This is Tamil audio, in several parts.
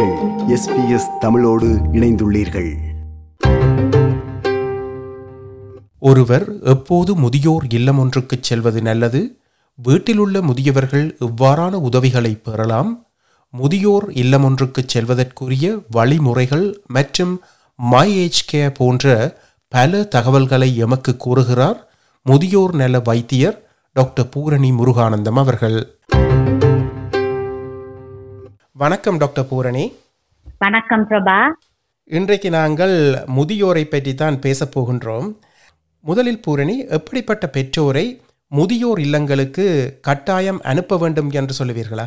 நீங்கள் எஸ்பிஎஸ் தமிழோடு இணைந்துள்ளீர்கள் ஒருவர் எப்போது முதியோர் இல்லம் ஒன்றுக்குச் செல்வது நல்லது வீட்டிலுள்ள முதியவர்கள் இவ்வாறான உதவிகளை பெறலாம் முதியோர் இல்லம் ஒன்றுக்குச் செல்வதற்குரிய வழிமுறைகள் மற்றும் மை ஏஜ் கேர் போன்ற பல தகவல்களை எமக்கு கூறுகிறார் முதியோர் நல வைத்தியர் டாக்டர் பூரணி முருகானந்தம் அவர்கள் வணக்கம் டாக்டர் பூரணி வணக்கம் பிரபா இன்றைக்கு நாங்கள் முதியோரை பற்றி தான் பேசப் போகின்றோம் முதலில் பூரணி எப்படிப்பட்ட பெற்றோரை முதியோர் இல்லங்களுக்கு கட்டாயம் அனுப்ப வேண்டும் என்று சொல்லுவீர்களா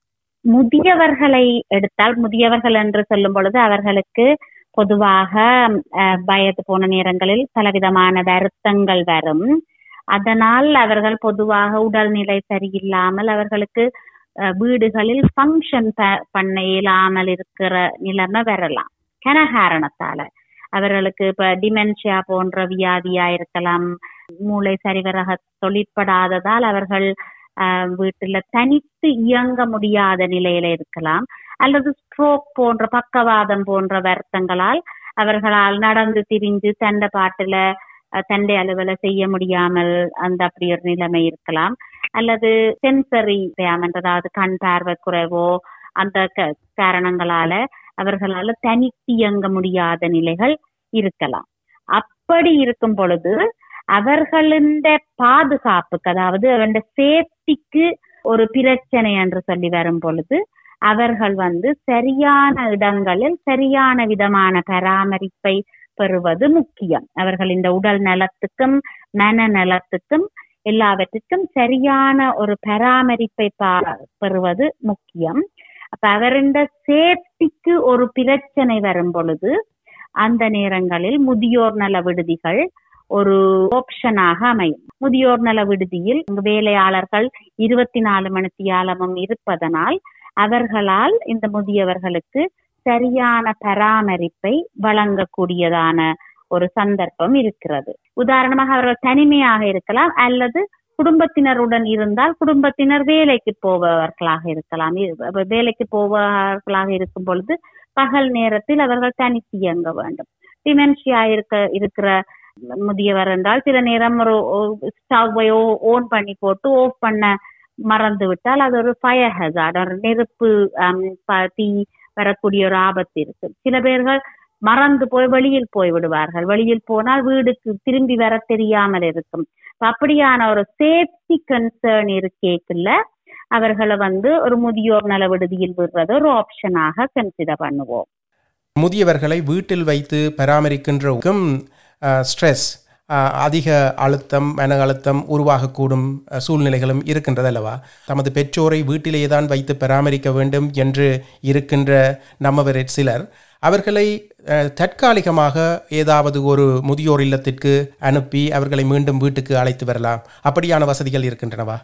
முதியவர்களை எடுத்தால் முதியவர்கள் என்று சொல்லும் பொழுது அவர்களுக்கு பொதுவாக அஹ், வயது போன நேரங்களில் பலவிதமான வருத்தங்கள் வரும் அதனால் அவர்கள் பொதுவாக உடல்நிலை சரியில்லாமல் அவர்களுக்கு அஹ், வீடுகளில் ஃபங்க்ஷன் பண்ண இயலாமல் இருக்கிற நிலைமை வரலாம் கனகாரணத்தால அவர்களுக்கு இப்ப டிமென்ஷியா போன்ற வியாதியா இருக்கலாம் மூளை சரிவராக தொழிற்படாததால் அவர்கள் ஆஹ், வீட்டுல தனித்து இயங்க முடியாத நிலையில இருக்கலாம் அல்லது ஸ்ட்ரோக் போன்ற பக்கவாதம் போன்ற வருத்தங்களால் அவர்களால் நடந்து திரிஞ்சு தண்ட பாட்டுல அஹ், தண்டை அலுவல செய்ய முடியாமல் அந்த அப்படி ஒரு நிலைமை இருக்கலாம் அல்லது சென்சரி டேமண்ட் அதாவது கண் பார்வை குறைவோ அந்த க- காரணங்களால அவர்களால தனித்து இயங்க முடியாத நிலைகள் இருக்கலாம் அப்படி இருக்கும் பொழுது அவர்களின் பாதுகாப்புக்கு அதாவது அவருடைய சேஃப்டிக்கு ஒரு பிரச்சனை என்று சொல்லி வரும் பொழுது அவர்கள் வந்து சரியான இடங்களில் சரியான விதமான பராமரிப்பை பெறுவது முக்கியம் அவர்கள் இந்த உடல் நலத்துக்கும் மன நலத்துக்கும் எல்லாவற்றுக்கும் சரியான ஒரு பராமரிப்பை பா- பெறுவது முக்கியம் அப்ப அவருடைய சேஃப்டிக்கு ஒரு பிரச்சனை வரும் பொழுது அந்த நேரங்களில் முதியோர் நல விடுதிகள் ஒரு ஆப்ஷனாக அமையும் முதியோர் நல விடுதியில் இங்கு வேலையாளர்கள் இருபத்தி நாலு மணித்தியாலமும் இருப்பதனால் அவர்களால் இந்த முதியவர்களுக்கு சரியான பராமரிப்பை வழங்கக்கூடியதான ஒரு சந்தர்ப்பம் இருக்கிறது உதாரணமாக அவர்கள் தனிமையாக இருக்கலாம் அல்லது குடும்பத்தினருடன் இருந்தால் குடும்பத்தினர் வேலைக்கு போபவர்களாக இருக்கலாம் இ- வேலைக்கு போபவர்களாக இருக்கும் பொழுது பகல் நேரத்தில் அவர்கள் தனித்து இயங்க வேண்டும் டிமென்ஷியா இருக்க இருக்கிற முதியவர் என்றால் சில நேரம் ஒரு ஸ்டவ்வை ஓன் பண்ணி போட்டு ஆஃப் பண்ண மறந்து விட்டால் அது ஒரு ஃபயர் ஹசார்ட் ஒரு நெருப்பு ஆம், ப- தீ வரக்கூடிய ஒரு ஆபத்து இருக்கு சில பேர்கள் மறந்து போய் வெளியில் போய் விடுவார்கள் வெளியில் போனால் வீடுக்கு திரும்பி வர தெரியாமல் இருக்கும் அப்ப அப்படியான ஒரு சேஃப்டி கன்சர்ன் இருக்கேக்குள்ள அவர்களை வந்து ஒரு முதியோர் நல விடுதியில் விடுறது ஒரு ஆப்ஷனாக கன்சிடர் பண்ணுவோம் முதியவர்களை வீட்டில் வைத்து பராமரிக்கின்றவுக்கும் ஸ்ட்ரெஸ் அதிக அழுத்தம் மன அழுத்தம் உருவாகக்கூடும் அஹ், சூழ்நிலைகளும் இருக்கின்றது அல்லவா தமது பெற்றோரை வீட்டிலேயே தான் வைத்து பராமரிக்க வேண்டும் என்று இருக்கின்ற நம்மவர் சிலர் அவர்களை அஹ், தற்காலிகமாக ஏதாவது ஒரு முதியோர் இல்லத்திற்கு அனுப்பி அவர்களை மீண்டும் வீட்டுக்கு அழைத்து வரலாம் அப்படியான வசதிகள் இருக்கின்றனவா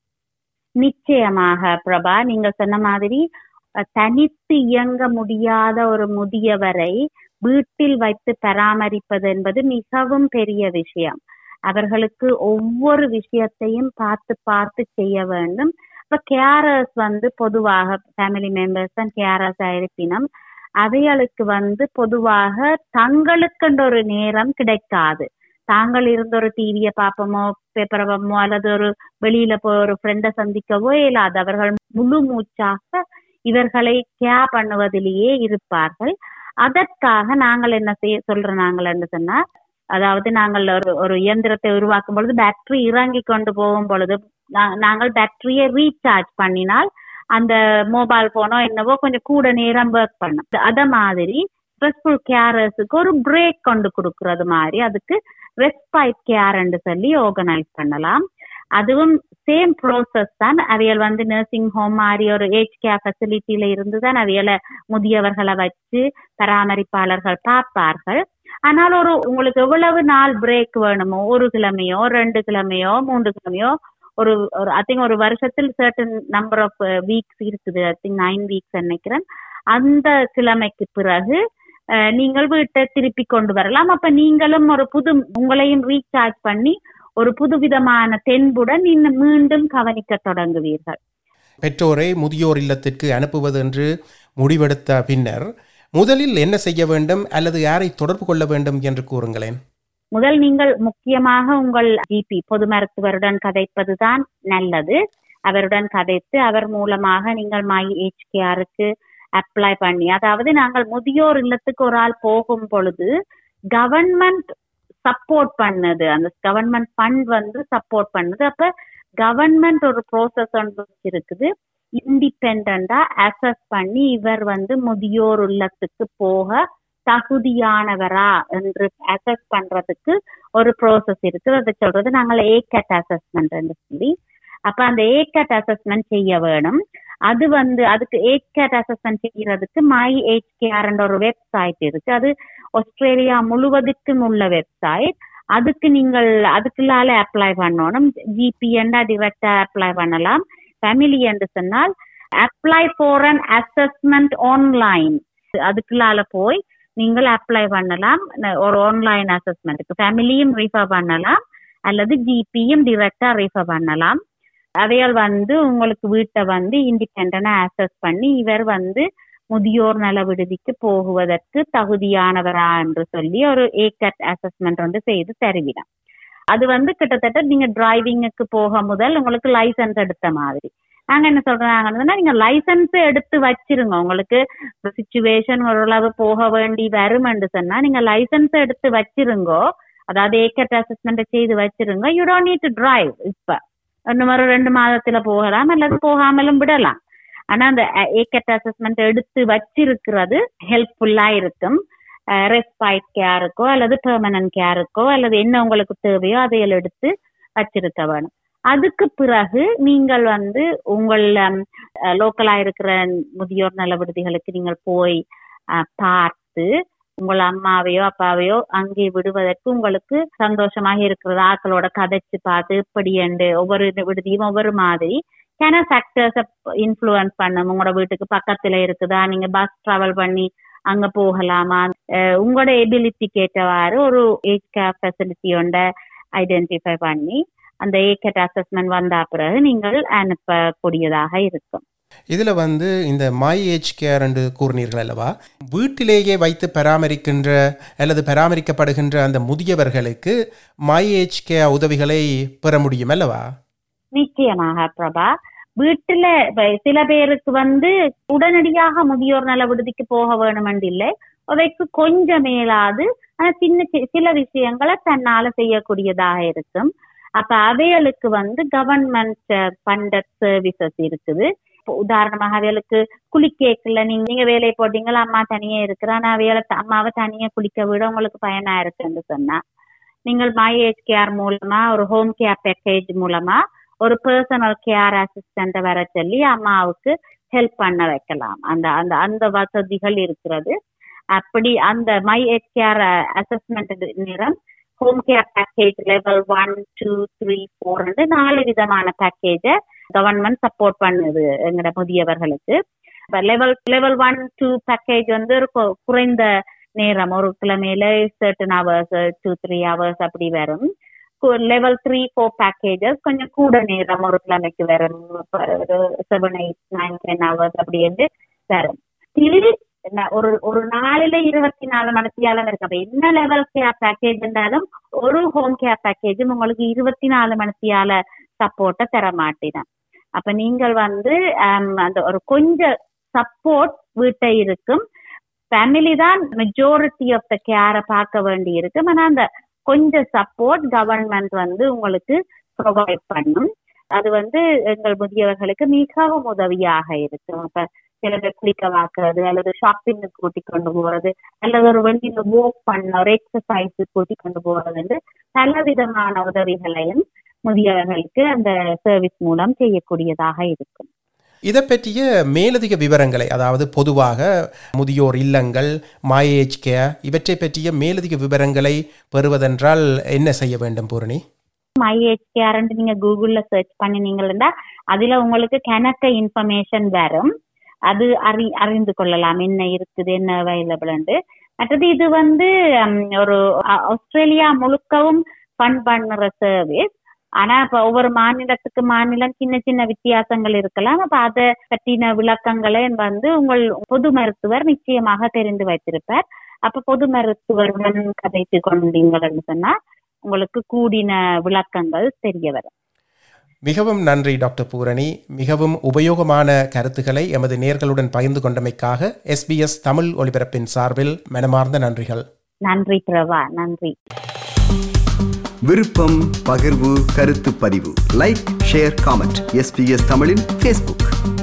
நிச்சயமாக பிரபா நீங்க சொன்ன மாதிரி அஹ், தனித்து இயங்க முடியாத ஒரு முதியவரை வீட்டில் வைத்து பராமரிப்பது என்பது மிகவும் பெரிய விஷயம் அவர்களுக்கு ஒவ்வொரு விஷயத்தையும் பார்த்து பார்த்து செய்ய வேண்டும் இப்ப கேரர்ஸ் வந்து பொதுவாக ஃபேமிலி மெம்பர்ஸ் தான் கேரர்ஸ் இருப்பினும் அவைகளுக்கு வந்து பொதுவாக தங்களுக்கென்ற ஒரு நேரம் கிடைக்காது தாங்கள் இருந்த ஒரு டிவியை பார்ப்போமோ பேப்பரை பார்ப்போமோ அல்லது ஒரு வெளியில போய் ஒரு ஃப்ரெண்டை சந்திக்கவோ இல்லாது அவர்கள் முழு மூச்சாக இவர்களை கேர் பண்ணுவதிலேயே இருப்பார்கள் அதற்காக நாங்கள் என்ன செய்ய சொல்றோம் நாங்கள் என்று சொன்னா அதாவது நாங்கள் ஒரு ஒரு இயந்திரத்தை உருவாக்கும் பொழுது பேட்டரி இறங்கி கொண்டு போகும் பொழுது நா- நாங்கள் பேட்டரியை ரீசார்ஜ் பண்ணினால் அந்த மொபைல் போனோ என்னவோ கொஞ்சம் கூட நேரம் ஒர்க் பண்ணும் அத மாதிரி ஸ்ட்ரெஸ்ஃபுல் கேரர்ஸுக்கு ஒரு பிரேக் கொண்டு கொடுக்கறது மாதிரி அதுக்கு ரெஸ்பைட் கேர்ன்னு சொல்லி ஆர்கனைஸ் பண்ணலாம் அதுவும் சேம் ப்ரோசஸ் தான் அவையல் வந்து நர்சிங் ஹோம் மாதிரி ஒரு ஏஜ் கேர் ஃபெசிலிட்டியில இருந்து தான் அவையலை முதியவர்களை வச்சு பராமரிப்பாளர்கள் பார்ப்பார்கள் ஆனால் ஒரு உங்களுக்கு எவ்வளவு நாள் பிரேக் வேணுமோ ஒரு கிழமையோ ரெண்டு கிழமையோ மூன்று கிழமையோ ஒரு ஒரு ஐ திங்க் ஒரு வருஷத்தில் சர்டன் நம்பர் ஆஃப் வீக்ஸ் இருக்குது ஐ திங்க் நைன் வீக்ஸ் நினைக்கிறேன் அந்த கிழமைக்கு பிறகு அஹ், நீங்கள் வீட்டை திருப்பி கொண்டு வரலாம் அப்ப நீங்களும் ஒரு புது உங்களையும் ரீசார்ஜ் பண்ணி ஒரு புதுவிதமான தென்புடன் இன்னும் மீண்டும் கவனிக்க தொடங்குவீர்கள் பெற்றோரை முதியோர் இல்லத்திற்கு அனுப்புவது என்று முடிவெடுத்த பின்னர் முதலில் என்ன செய்ய வேண்டும் அல்லது யாரை தொடர்பு கொள்ள வேண்டும் என்று கூறுங்களேன் முதல் நீங்கள் முக்கியமாக உங்கள் ஜிபி பொது மருத்துவருடன் கதைப்பதுதான் நல்லது அவருடன் கதைத்து அவர் மூலமாக நீங்கள் மை ஹெச்கேஆருக்கு அப்ளை பண்ணி அதாவது நாங்கள் முதியோர் இல்லத்துக்கு ஒரு ஆள் போகும் பொழுது கவர்மெண்ட் சப்போர்ட் பண்ணுது அந்த கவர்மெண்ட் ஃபண்ட் வந்து சப்போர்ட் பண்ணுது அப்ப கவர்மெண்ட் ஒரு ப்ரோசஸ் ஒன்று இருக்குது இண்டிபெண்டா அசஸ் பண்ணி இவர் வந்து முதியோர் இல்லத்துக்கு போக தகுதியானவரா என்று அசஸ் பண்றதுக்கு ஒரு ப்ரோசஸ் இருக்கு அதை சொல்றது நாங்கள் ஏகட் அசஸ்மெண்ட் சொல்லி அப்ப அந்த ஏகட் அசஸ்மெண்ட் செய்ய வேணும் அது வந்து அதுக்கு ஏகட் அசஸ்மெண்ட் செய்யறதுக்கு மை ஹெச்கேஆர் என்ற ஒரு வெப்சைட் இருக்கு அது ஆஸ்திரேலியா முழுவதுக்கும் உள்ள வெப்சைட் அதுக்கு நீங்கள் அதுக்குள்ளால அப்ளை பண்ணணும் ஜிபி என்றா டிரெக்டா அப்ளை பண்ணலாம் ஃபேமிலி என்று சொன்னால் apply for an assessment online அதுக்குள்ளால போய் நீங்கள் அப்ளை பண்ணலாம் ஒரு ஆன்லைன் அசஸ்மெண்ட்டுக்கு ஃபேமிலியும் ரிஃபர் பண்ணலாம் அல்லது ஜிபியும் டிரெக்டா ரிஃபர் பண்ணலாம் அவையால் வந்து உங்களுக்கு வீட்டை வந்து இண்டிபெண்டா அசஸ் பண்ணி இவர் வந்து முதியோர் நல விடுதிக்கு போகுவதற்கு தகுதியானவரா என்று சொல்லி ஒரு ஏகட் அசஸ்மெண்ட் வந்து செய்து தருவிடும் அது வந்து கிட்டத்தட்ட நீங்க டிரைவிங்குக்கு போக முதல் உங்களுக்கு லைசன்ஸ் எடுத்த மாதிரி நாங்க என்ன சொல்றாங்கன்னா நீங்க லைசன்ஸ் எடுத்து வச்சிருங்க உங்களுக்கு சுச்சுவேஷன் ஓரளவு போக வேண்டி வருமென்று சொன்னா நீங்க லைசன்ஸ் எடுத்து வச்சிருங்கோ அதாவது ஏக்கட் அசஸ்மெண்ட் செய்து வச்சிருங்க you don't need to drive இப்ப இன்னும் ஒரு ரெண்டு மாதத்துல போகலாம் அல்லது போகாமலும் விடலாம் ஆனா அந்த ஏக்கட் அசஸ்மெண்ட் எடுத்து வச்சிருக்கிறது ஹெல்ப்ஃபுல்லா இருக்கும் ரெஸ்பைட் கேருக்கோ அல்லது பெர்மனன்ட் கேருக்கோ அல்லது என்ன உங்களுக்கு தேவையோ அதையெல்லாம் எடுத்து வச்சிருக்க வேணும் அதுக்கு பிறகு நீங்கள் வந்து உங்கள் லோக்கலா இருக்கிற முதியோர் நல விடுதிகளுக்கு நீங்கள் போய் பார்த்து உங்கள் அம்மாவையோ அப்பாவையோ அங்கே விடுவதற்கு உங்களுக்கு சந்தோஷமாக இருக்கிறது ஆக்களோட கதைச்சு பார்த்து இப்படி என்று ஒவ்வொரு விடுதியும் ஒவ்வொரு மாதிரி கேன ஃபேக்டர்ஸ் இன்ஃப்ளூயன்ஸ் பண்ணும் உங்களோட வீட்டுக்கு பக்கத்துல இருக்குதா நீங்க பஸ் டிராவல் பண்ணி அங்க போகலாமா உங்களோட எபிலிட்டிக்கு ஏற்றவாறு ஒரு ஏஜ் கேர் ஃபெசிலிட்டி ஒன்றை ஐடென்டிஃபை பண்ணி அந்த ஏக்கட் அசஸ்மெண்ட் வந்த பிறகு நீங்கள் அனுப்பக்கூடியதாக இருக்கும் இதுல வந்து இந்த மை ஏஜ் கேர் என்று கூறினீர்கள் அல்லவா வீட்டிலேயே வைத்து பராமரிக்கின்ற அல்லது பராமரிக்கப்படுகின்ற அந்த முதியவர்களுக்கு மை ஏஜ் கேர் உதவிகளை பெற முடியும் அல்லவா நிச்சயமாக பிரபா வீட்டுல சில பேருக்கு வந்து உடனடியாக முதியோர் நல விடுதிக்கு போக வேணும் இல்லை அவைக்கு கொஞ்சம் மேலாது ஆனா சின்ன சில விஷயங்களை தன்னால செய்யக்கூடியதாக இருக்கும் அப்ப அவைகளுக்கு வந்து கவர்மெண்ட் ஃபண்டட் சர்வீசஸ் இருக்குது உதாரணமாக அவைகளுக்கு குளிக்கேக்கல நீங்க நீங்க வேலையை போட்டீங்களா அம்மா தனியே இருக்கிறா நான் அவைகளை அம்மாவை தனியே குளிக்க விட உங்களுக்கு பயனா இருக்குன்னு சொன்னா நீங்கள் மை ஏஜ் கேர் மூலமா ஒரு ஹோம் கேர் பேக்கேஜ் மூலமா ஒரு பர்சனல் கேர் அசிஸ்டண்ட வர சொல்லி அம்மாவுக்கு ஹெல்ப் பண்ண வைக்கலாம் அந்த அந்த அந்த வசதிகள் இருக்கிறது அப்படி அந்த மை ஏஜ் கேர் அசஸ்மெண்ட் நேரம் home care package level one two three four நாலு விதமான பேக்கேஜை கவர்மெண்ட் சப்போர்ட் பண்ணுது எங்கட முதியவர்களுக்கு level level one two package வந்து ஒரு குறைந்த நேரம் ஒரு கிழமையில certain hours two three hours அப்படி வரும் லெவல் த்ரீ ஃபோர் பேக்கேஜஸ் கொஞ்சம் கூட நேரம் ஒரு கிழமைக்கு வரும் seven eight nine ten hours அப்படி என்று வரும் ஒரு ஒரு நாளில இருபத்தி நாலு மணித்தியாலம் இருக்கு அப்ப என்ன லெவல் கேர் பேக்கேஜ் இருந்தாலும் ஒரு ஹோம் கேர் பேக்கேஜும் உங்களுக்கு இருபத்தி நாலு மணித்தியால சப்போர்ட்டை தர மாட்டேன் அப்ப நீங்கள் வந்து அந்த ஒரு கொஞ்சம் சப்போர்ட் வீட்டை இருக்கும் ஃபேமிலி தான் மெஜாரிட்டி ஆஃப் த கேரை பார்க்க வேண்டி இருக்கும் ஆனா அந்த கொஞ்சம் சப்போர்ட் கவர்மெண்ட் வந்து உங்களுக்கு ப்ரொவைட் பண்ணும் அது வந்து எங்கள் முதியவர்களுக்கு மிகவும் உதவியாக இருக்கும் அப்ப சில பேர் குளிக்க வாக்குறது அல்லது ஷாப்பிங்கு கூட்டி கொண்டு போறது அல்லது ஒரு வெளியில வாக் பண்ண ஒரு எக்ஸசைஸ் கூட்டி கொண்டு போறது பல விதமான உதவிகளையும் முதியவர்களுக்கு அந்த சர்வீஸ் மூலம் செய்யக்கூடியதாக இருக்கும் இதை பற்றிய மேலதிக விவரங்களை அதாவது பொதுவாக முதியோர் இல்லங்கள் மாயேஜ் கேர் இவற்றை பற்றிய மேலதிக விவரங்களை பெறுவதென்றால் என்ன செய்ய வேண்டும் பூரணி மை ஏஜ் கேர்ன்ட்டு நீங்க கூகுள்ல சர்ச் பண்ணினீங்கன்னா அதுல உங்களுக்கு கணக்க இன்ஃபர்மேஷன் வரும் அது அறி அறிந்து கொள்ளலாம் என்ன இருக்குது என்ன அவைலபிள்ண்டு மற்றது இது வந்து ஒரு ஆஸ்திரேலியா முழுக்கவும் ஃபண்ட் பண்ணுற சர்வீஸ் ஆனா இப்ப ஒவ்வொரு மாநிலத்துக்கு மாநிலம் சின்ன சின்ன வித்தியாசங்கள் இருக்கலாம் அப்ப அதை பற்றின விளக்கங்களை வந்து உங்கள் பொது மருத்துவர் நிச்சயமாக தெரிந்து வைத்திருப்பார் அப்ப பொது மருத்துவருடன் கதைத்து கொண்டீங்கன்னு சொன்னா உங்களுக்கு கூடின விளக்கங்கள் தெரிய வரும் மிகவும் நன்றி டாக்டர் பூரணி மிகவும் உபயோகமான கருத்துக்களை எமது நேர்களுடன் பகிர்ந்து கொண்டமைக்காக எஸ்பிஎஸ் தமிழ் ஒலிபரப்பின் சார்பில் மனமார்ந்த நன்றிகள் நன்றி பிரபா நன்றி விருப்பம் பகிர்வு கருத்து பதிவு லைக் ஷேர் காமெண்ட் எஸ்பிஎஸ் தமிழின் ஃபேஸ்புக்